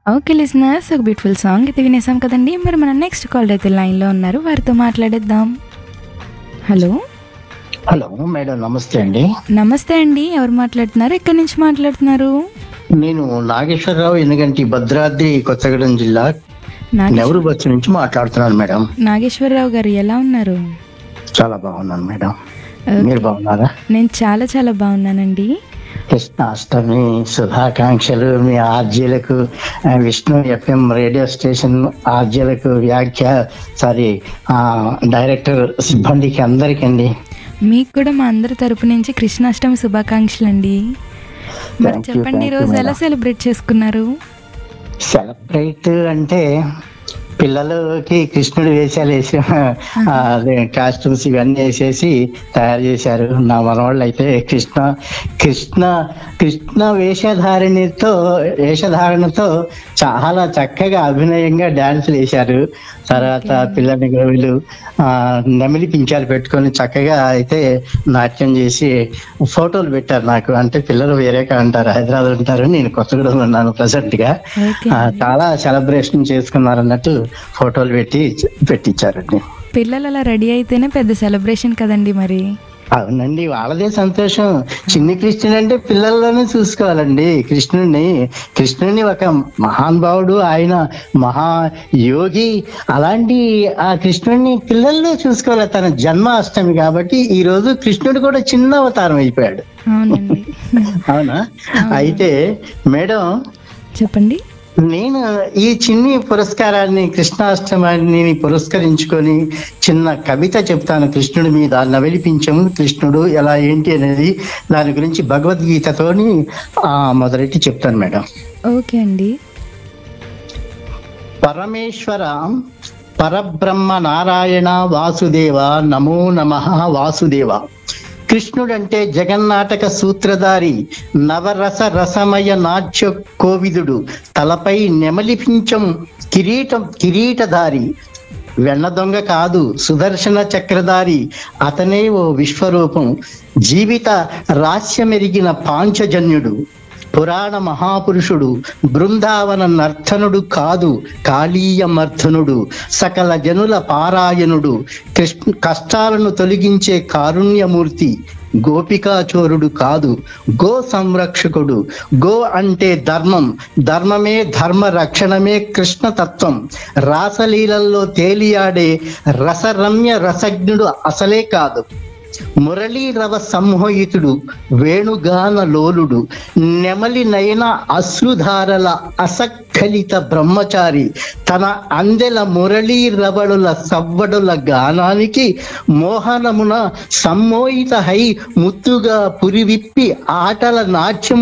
Okay listeners ఒక beautiful song అయితే వినేసాం కదండి మరి మన నెక్స్ట్ కాల్ అయితే లైన్లో ఉన్నారు వారితో మాట్లాడేద్దాం హలో హలో మేడం నమస్తే అండి నమస్తే అండి ఎవరు మాట్లాడుతున్నారు ఎక్కడి నుంచి మాట్లాడుతున్నారు నేను నాగేశ్వరరావు ఎందుకంటే భద్రాద్రి కొత్తగూడెం జిల్లా నాగేశ్ నెవరు బస్సు నుంచి మాట్లాడుతున్నాను మేడం నాగేశ్వరరావు గారు ఎలా ఉన్నారు చాలా బాగున్నాను మేడం ఓకే. మీరు బాగున్నారా నేను చాలా చాలా బాగున్నానండి కృష్ణాష్టమి శుభాకాంక్షలు మీ ఆర్జీలకు ఆ, విష్ణు ఎఫ్ఎం రేడియో స్టేషన్ ఆర్జీలకు వ్యాఖ్య సారీ ఆ, డైరెక్టర్ సిబ్బందికి అందరికండి మీకు కూడా మా అందరి తరపు నుంచి కృష్ణాష్టమి శుభాకాంక్షలు అండి మరి Thank you, చెప్పండి thank you, ఈరోజు ఎలా madam. సెలబ్రేట్ చేసుకున్నారు సెలబ్రేట్ అంటే పిల్లలకి కృష్ణుడు వేషాలు వేసి ఆ, అదే కాస్ట్యూమ్స్ ఇవన్నీ వేసేసి తయారు చేశారు నా మనవాళ్ళు అయితే కృష్ణ కృష్ణ కృష్ణ వేషధారణతో వేషధారణతో చాలా చక్కగా అభినయంగా డాన్సులు వేశారు తర్వాత పిల్లల్ని వీళ్ళు ఆ, నెమిలి పించాలు పెట్టుకొని చక్కగా అయితే నాట్యం చేసి ఫోటోలు పెట్టారు నాకు అంటే పిల్లలు వేరేగా ఉంటారు హైదరాబాద్ ఉంటారు నేను కొత్తగూడెం ఉన్నాను ప్రజెంట్ గా ఓకే ఆ, చాలా సెలబ్రేషన్ చేసుకున్నారు అన్నట్టు ఫోటోలు పెట్టి పెట్టించారండి పిల్లలు అలా రెడీ అయితేనే పెద్ద సెలబ్రేషన్ కదండి మరి అవునండి వాళ్ళదే సంతోషం చిన్ని కృష్ణుడు అంటే పిల్లల్లోనే చూసుకోవాలండి కృష్ణుడిని కృష్ణుడిని ఒక మహానుభావుడు ఆయన మహా యోగి అలాంటి ఆ కృష్ణుడిని పిల్లల్లో చూసుకోవాలి తన జన్మాష్టమి కాబట్టి ఈ రోజు కృష్ణుడు కూడా చిన్న అవతారం అయిపోయాడు అవునండి అవునా అయితే మేడం చెప్పండి నేను ఈ చిన్ని పురస్కారాన్ని కృష్ణాష్టమిని పురస్కరించుకొని చిన్న కవిత చెప్తాను కృష్ణుడి మీద నవలిపించము కృష్ణుడు ఎలా ఏంటి అనేది దాని గురించి భగవద్గీతతోని ఆ, మొదలెట్టి చెప్తాను మేడం ఓకే అండి పరమేశ్వర పరబ్రహ్మ నారాయణ వాసుదేవ నమో నమ వాసుదేవ కృష్ణుడంటే జగన్నాటక సూత్రధారి నవరస రసమయ నాట్య కోవిదుడు తలపై నెమలిపించం కిరీటం కిరీటధారి వెన్న దొంగ కాదు సుదర్శన చక్రధారి అతనే ఓ విశ్వరూపం జీవిత రాస్యమెరిగిన పాంచజన్యుడు పురాణ మహాపురుషుడు బృందావన నర్తనుడు కాదు కాళీయమర్ధనుడు సకల జనుల పారాయణుడు కృష్ణ కష్టాలను తొలగించే కారుణ్యమూర్తి గోపికాచోరుడు కాదు గో సంరక్షకుడు గో అంటే ధర్మం ధర్మమే ధర్మ రక్షణమే కృష్ణ తత్వం రాసలీలల్లో తేలియాడే రసరమ్య రసజ్ఞుడు అసలే కాదు మురళీ రవ సంమోహితుడు వేణుగాన లోలుడు నెమలి నయన అశ్రుధారల అసక్కలిత బ్రహ్మచారి తన అందెల మురళీ రవడుల సవ్వడుల గానానికి మోహనమున సమ్మోహిత హై ముత్తుగా పురివిప్పి ఆటల నాట్యం